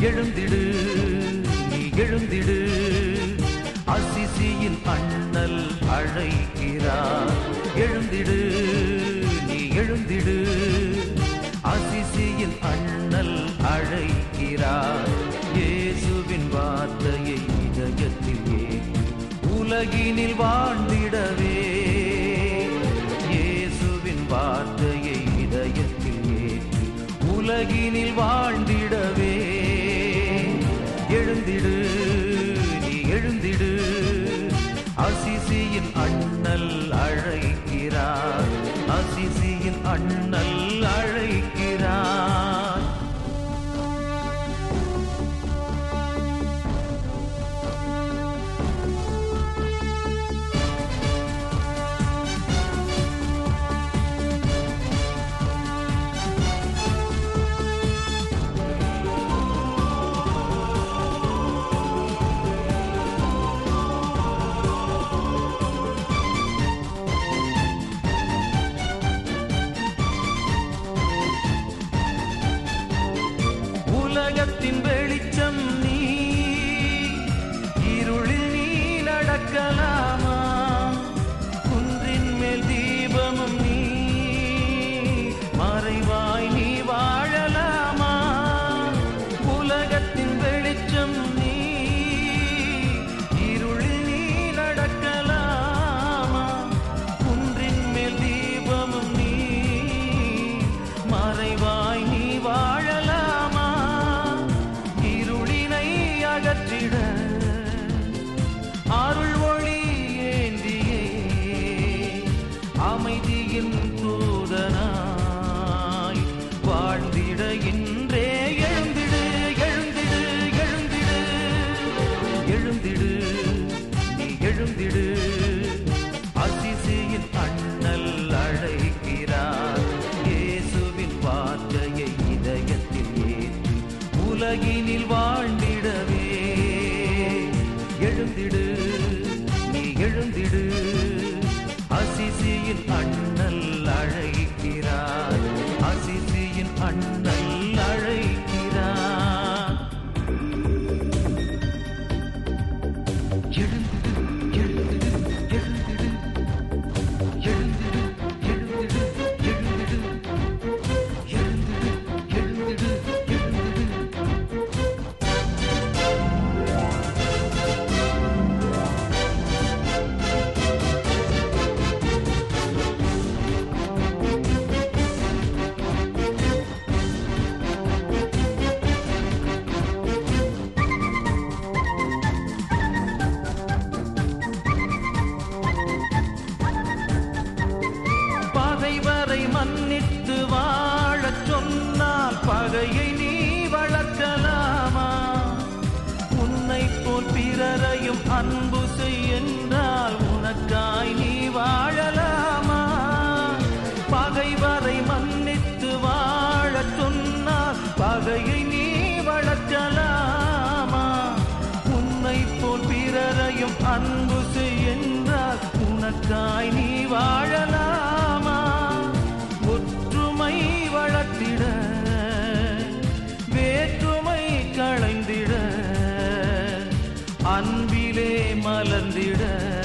எழுந்திடு நீ எழுந்திடு அசிசியின் அண்ணல் அழைக்கிறார் எழுந்திடு நீ எழுந்திடு அசிசியின் அண்ணல் அழைக்கிறார் இயேசுவின் வார்த்தையை இதயத்தில் ஏற்று உலகினில் வாழ்ந்திடவே இயேசுவின் வார்த்தையை இதயத்தில் ஏற்று உலகினில் வாழ்ந்திடவே எழுந்திடு நீ எழுந்திடு அசிசியின் அண்ணல் அழைக்கிறார் அசிசியின் அண்ணல் அழைக்கிறார் உலகத்தின் வெளிச்சம் நீ இருளில் நீ நடக்கலாமா குன்றின் மேல் தீபமும் நீ மறைவாய் நீ வாழலாமா உலகத்தின் வெளிச்சம் நீ இருளில் நீ நடக்கலாமா குன்றின் மேல் தீபமும் நீ மறைவாய் நீ வாழலாமா இருளினை அகற்றிட அருள் ஒளி ஏந்தியே அமைதியின் தூதனாய் வாழ்ந்திட இன்றே எழுந்திடு எழுந்திடு எழுந்திடு எழுந்திடு நீ எழுந்திடு அசிசியின் அண்ணல் அழைக்கிறார் இயேசுவின் வார்த்தையை இதயத்தில் ஏற்று உலகினில் வாழ்ந்திடவே எழுந்திடு நீ எழுந்திடு அசிசியின் அண்ணல் அழைக்கிறார் அசிசியின் அண்ணல் அழைக்கிறார் எழுந்திடு எழுந்திடு எழுந்திடு எழுந்திடு எழுந்திடு எழுந்திடு எழுந்திடு எழுந்திடு எழுந்திடு பகைவரை மன்னித்து வாழச் சொன்னால் பகையை நீ வளர்க்கலாமா உன்னை போல் பிறரையும் அன்பு செய் என்றால் உனக்காய் நீ வாழலாமா பகைவரை மன்னித்து வாழச் சொன்னால் பகையை நீ வளர்க்கலாமா உன்னை போல் பிறரையும் அன்பு செய் என்றால் உனக்காய் நீ வாழலாமா ஒற்றுமை வளர்த்திட வேற்றுமை களைந்திட அன்பிலே மலர்ந்திட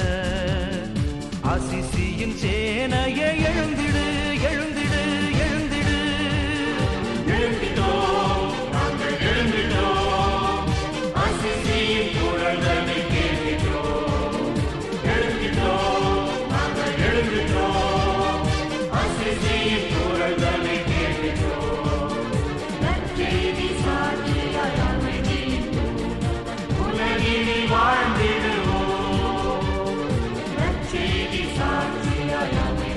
அசிசியின் சேனையை எழுந்திடு எழுந்திடு எழுந்திடு எழுந்திட்டோம் நாங்கள் எழுந்திட்டோம் அசிசியின் குரல்களை கேட்கின்றோம் எழுந்திட்டோம் நாங்கள் எழுந்திட்டோம் அசிசியின் குரல்களை கேட்கின்றோம் நற்செய்தி சாட்சியாய் அமைதியின் உலகினில் வாழ்ந்திடுவோம் நற்செய்தி சாட்சியாய் அமைதியின்